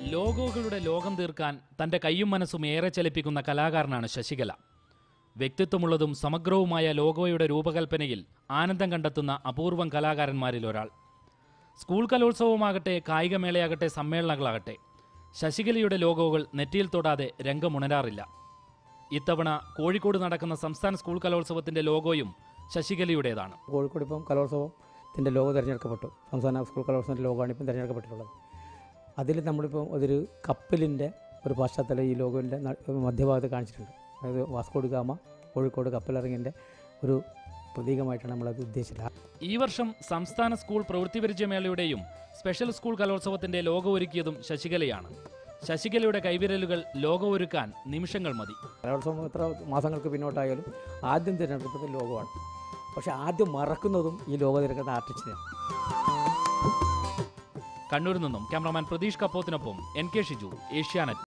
ലോഗോകളുടെ ലോകം തീർക്കാൻ തന്റെ കയ്യും മനസ്സും ഏറെ ചലിപ്പിക്കുന്ന കലാകാരനാണ് ശശികല വ്യക്തിത്വമുള്ളതും സമഗ്രവുമായ ലോഗോയുടെ രൂപകൽപ്പനയിൽ ആനന്ദം കണ്ടെത്തുന്ന അപൂർവം കലാകാരന്മാരിൽ ഒരാൾ സ്കൂൾ കലോത്സവമാകട്ടെ കായികമേളയാകട്ടെ സമ്മേളനങ്ങളാകട്ടെ ശശികലയുടെ ലോഗോകൾ നെറ്റിയിൽ തൊടാതെ രംഗമുണരാറില്ല ഇത്തവണ കോഴിക്കോട് നടക്കുന്ന സംസ്ഥാന സ്കൂൾ കലോത്സവത്തിന്റെ ലോഗോയും ശശികലയുടേതാണ് കോഴിക്കോട് ഇപ്പം കലോത്സവത്തിൻ്റെ ലോഗോ തിരഞ്ഞെടുക്കപ്പെട്ടു സംസ്ഥാന സ്കൂൾ കലോത്സവത്തിൻ്റെ ലോഗോയാണ് ഇപ്പം തിരഞ്ഞെടുക്കപ്പെട്ടിട്ടുള്ളത് അതിൽ നമ്മളിപ്പം അതൊരു കപ്പലിൻ്റെ ഒരു പശ്ചാത്തലം ഈ ലോഗോൻ്റെ മധ്യഭാഗത്ത് കാണിച്ചിട്ടുണ്ട് അതായത് വാസ്കോഡ് ഗാമ കോഴിക്കോട് കപ്പലിറങ്ങിൻ്റെ ഒരു പ്രതീകമായിട്ടാണ് നമ്മളത് ഉദ്ദേശിച്ചത് ഈ വർഷം സംസ്ഥാന സ്കൂൾ പ്രവൃത്തിപരിചയമേളയുടെയും സ്പെഷ്യൽ സ്കൂൾ കലോത്സവത്തിന്റെ ലോഗോ ഒരുക്കിയതും ശശികലയാണ് ശശികലയുടെ കൈവിരലുകൾ ലോഗോ ഒരുക്കാൻ നിമിഷങ്ങൾ മതി കലോത്സവം എത്ര മാസങ്ങൾക്ക് പിന്നോട്ടായാലും ആദ്യം തിരഞ്ഞെടുക്കുന്നത് ലോഗോയാണ് പക്ഷേ ആദ്യം മറക്കുന്നതും ഈ ലോഗോ തിരക്കുന്ന ആർട്ടിസ്റ്റിനെയാണ് കണ്ണൂരിൽ നിന്നും ക്യാമറാമാൻ പ്രതീഷ് കപ്പോത്തിനൊപ്പം എൻ കെ ഷിജു ഏഷ്യാനെറ്റ്